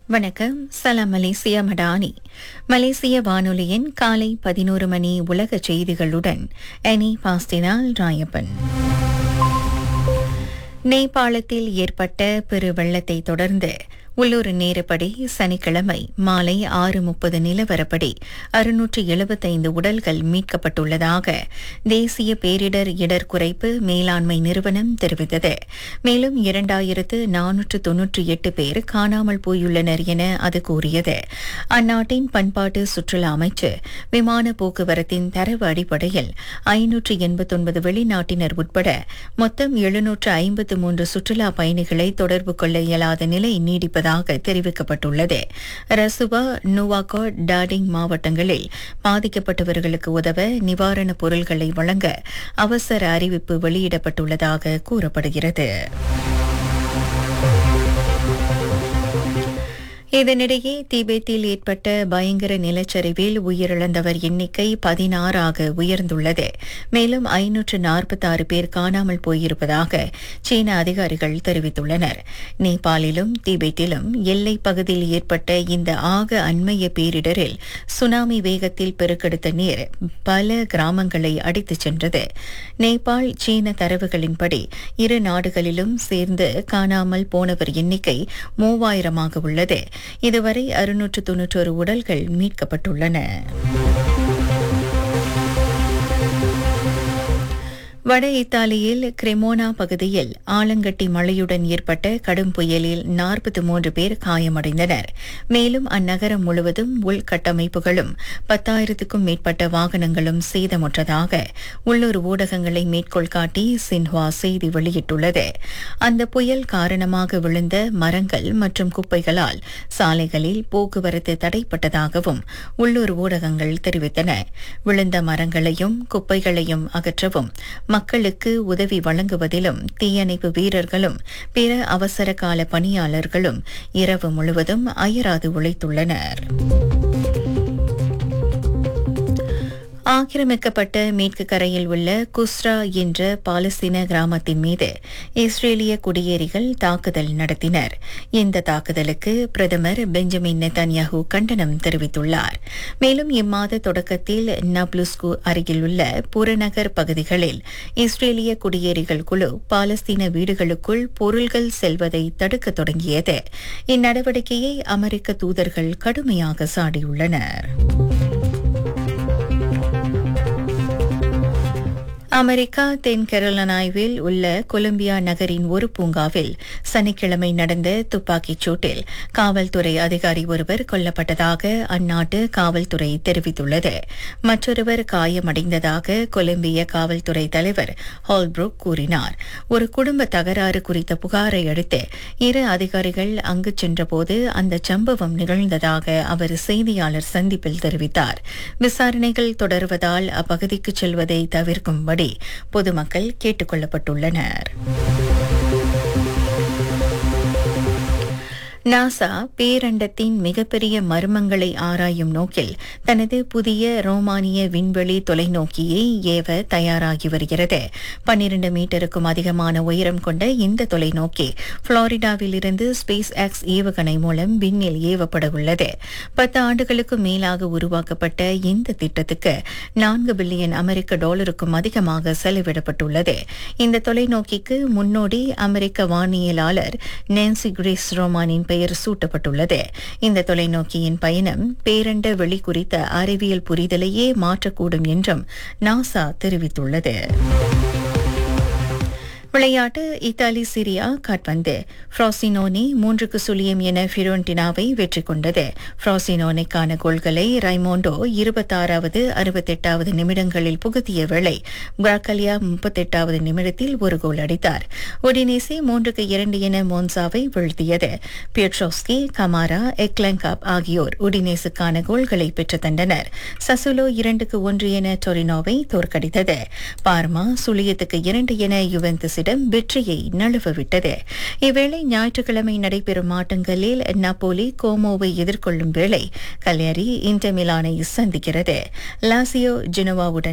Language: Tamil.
வணக்கம் சலாம் மலேசியா மடானி மலேசிய வானொலியின் காலை பதினோரு மணி உலக செய்திகளுடன் எனி பாஸ்டினால் ராயப்பன் நேபாளத்தில் ஏற்பட்ட பெரு வெள்ளத்தை தொடர்ந்து உள்ளூர் நேரப்படி சனிக்கிழமை மாலை ஆறு முப்பது நிலவரப்படி அறுநூற்று எழுபத்தைந்து உடல்கள் மீட்கப்பட்டுள்ளதாக தேசிய பேரிடர் இடர் குறைப்பு மேலாண்மை நிறுவனம் தெரிவித்தது மேலும் இரண்டாயிரத்து நானூற்று தொன்னூற்றி எட்டு பேர் காணாமல் போயுள்ளனர் என அது கூறியது அந்நாட்டின் பண்பாட்டு சுற்றுலா அமைச்சு விமான போக்குவரத்தின் தரவு அடிப்படையில் ஐநூற்று எண்பத்தொன்பது வெளிநாட்டினர் உட்பட மொத்தம் எழுநூற்று ஐம்பத்து மூன்று சுற்றுலா பயணிகளை தொடர்பு கொள்ள இயலாத நிலை நீடிப்பதாக தெரிவிக்கப்பட்டுள்ளது ரசுவா நுவாகோ டாடிங் மாவட்டங்களில் பாதிக்கப்பட்டவர்களுக்கு உதவ நிவாரணப் பொருட்களை வழங்க அவசர அறிவிப்பு வெளியிடப்பட்டுள்ளதாக கூறப்படுகிறது இதனிடையே திபெத்தில் ஏற்பட்ட பயங்கர நிலச்சரிவில் உயிரிழந்தவர் எண்ணிக்கை பதினாறாக உயர்ந்துள்ளது மேலும் ஐநூற்று நாற்பத்தாறு பேர் காணாமல் போயிருப்பதாக சீன அதிகாரிகள் தெரிவித்துள்ளனர் நேபாளிலும் திபெத்திலும் எல்லைப் பகுதியில் ஏற்பட்ட இந்த ஆக அண்மைய பேரிடரில் சுனாமி வேகத்தில் பெருக்கெடுத்த நீர் பல கிராமங்களை அடித்துச் சென்றது நேபாள் சீன தரவுகளின்படி இரு நாடுகளிலும் சேர்ந்து காணாமல் போனவர் எண்ணிக்கை மூவாயிரமாக உள்ளது இதுவரை அறுநூற்று தொன்னூற்றொரு உடல்கள் மீட்கப்பட்டுள்ளன வட இத்தாலியில் கிரெமோனா பகுதியில் ஆலங்கட்டி மழையுடன் ஏற்பட்ட கடும் புயலில் நாற்பத்தி மூன்று பேர் காயமடைந்தனர் மேலும் அந்நகரம் முழுவதும் உள்கட்டமைப்புகளும் பத்தாயிரத்துக்கும் மேற்பட்ட வாகனங்களும் சேதமுற்றதாக உள்ளூர் ஊடகங்களை மேற்கோள் காட்டி சின்ஹுவா செய்தி வெளியிட்டுள்ளது அந்த புயல் காரணமாக விழுந்த மரங்கள் மற்றும் குப்பைகளால் சாலைகளில் போக்குவரத்து தடைப்பட்டதாகவும் உள்ளூர் ஊடகங்கள் தெரிவித்தன விழுந்த மரங்களையும் குப்பைகளையும் அகற்றவும் மக்களுக்கு உதவி வழங்குவதிலும் தீயணைப்பு வீரர்களும் பிற அவசர கால பணியாளர்களும் இரவு முழுவதும் அயராது உழைத்துள்ளனர் ஆக்கிரமிக்கப்பட்ட மேற்கு கரையில் உள்ள குஸ்ரா என்ற பாலஸ்தீன கிராமத்தின் மீது இஸ்ரேலிய குடியேறிகள் தாக்குதல் நடத்தினர் இந்த தாக்குதலுக்கு பிரதமர் பெஞ்சமின் நெத்தன்யாஹூ கண்டனம் தெரிவித்துள்ளார் மேலும் இம்மாத தொடக்கத்தில் நப்லுஸ்கு அருகில் உள்ள புறநகர் பகுதிகளில் இஸ்ரேலிய குடியேறிகள் குழு பாலஸ்தீன வீடுகளுக்குள் பொருள்கள் செல்வதை தடுக்க தொடங்கியது இந்நடவடிக்கையை அமெரிக்க தூதர்கள் கடுமையாக சாடியுள்ளனர் அமெரிக்கா தென் கெரோலனாய்வில் உள்ள கொலம்பியா நகரின் ஒரு பூங்காவில் சனிக்கிழமை நடந்த துப்பாக்கிச் சூட்டில் காவல்துறை அதிகாரி ஒருவர் கொல்லப்பட்டதாக அந்நாட்டு காவல்துறை தெரிவித்துள்ளது மற்றொருவர் காயமடைந்ததாக கொலம்பிய காவல்துறை தலைவர் ஹால்ப்ரூக் கூறினார் ஒரு குடும்ப தகராறு குறித்த புகாரை அடுத்து இரு அதிகாரிகள் அங்கு சென்றபோது அந்த சம்பவம் நிகழ்ந்ததாக அவர் செய்தியாளர் சந்திப்பில் தெரிவித்தார் விசாரணைகள் தொடர்வதால் அப்பகுதிக்கு செல்வதை தவிர்க்கும்படி பொதுமக்கள் கேட்டுக் கொள்ளப்பட்டுள்ளனர் நாசா பேரண்டத்தின் மிகப்பெரிய மர்மங்களை ஆராயும் நோக்கில் தனது புதிய ரோமானிய விண்வெளி தொலைநோக்கியை ஏவ தயாராகி வருகிறது பன்னிரண்டு மீட்டருக்கும் அதிகமான உயரம் கொண்ட இந்த தொலைநோக்கி புளோரிடாவில் இருந்து ஸ்பேஸ் எக்ஸ் ஏவுகணை மூலம் விண்ணில் ஏவப்பட உள்ளது பத்து ஆண்டுகளுக்கு மேலாக உருவாக்கப்பட்ட இந்த திட்டத்துக்கு நான்கு பில்லியன் அமெரிக்க டாலருக்கும் அதிகமாக செலவிடப்பட்டுள்ளது இந்த தொலைநோக்கிக்கு முன்னோடி அமெரிக்க வானியலாளர் நேன்சி கிரேஸ் ரோமானின் பெயர் சூட்டப்பட்டுள்ளது இந்த தொலைநோக்கியின் பயணம் பேரண்ட வெளி குறித்த அறிவியல் புரிதலையே மாற்றக்கூடும் என்றும் நாசா தெரிவித்துள்ளது விளையாட்டு இத்தாலி சிரியா காட்பந்து ஃப்ராசினோனி மூன்றுக்கு சுழியம் என ஃபிரோன்டினாவை வெற்றி கொண்டது ஃப்ராசினோனிக்கான கோல்களை ரைமோண்டோ இருபத்தாறாவது அறுபத்தெட்டாவது நிமிடங்களில் புகுத்திய வேளை பிராக்கலியா முப்பத்தெட்டாவது நிமிடத்தில் ஒரு கோல் அடித்தார் ஒடினேசி மூன்றுக்கு இரண்டு என மோன்சாவை வீழ்த்தியது பியட்ரோஸ்கி கமாரா எக்லங்காப் ஆகியோர் உடினேசுக்கான கோல்களை பெற்று தந்தனர் சசுலோ இரண்டுக்கு ஒன்று என டொரினோவை தோற்கடித்தது பார்மா சுழியத்துக்கு இரண்டு என யுவெந்தஸிடம் வெற்றியை நழுவ விட்டது இவ்வேளை ஞாயிற்றுக்கிழமை நடைபெறும் ஆட்டங்களில் நப்போலி கோமோவை எதிர்கொள்ளும் வேளை கல்யாரி இன்டர் மிலானை சந்திக்கிறது லாசியோ ஜெனோவாவுடன்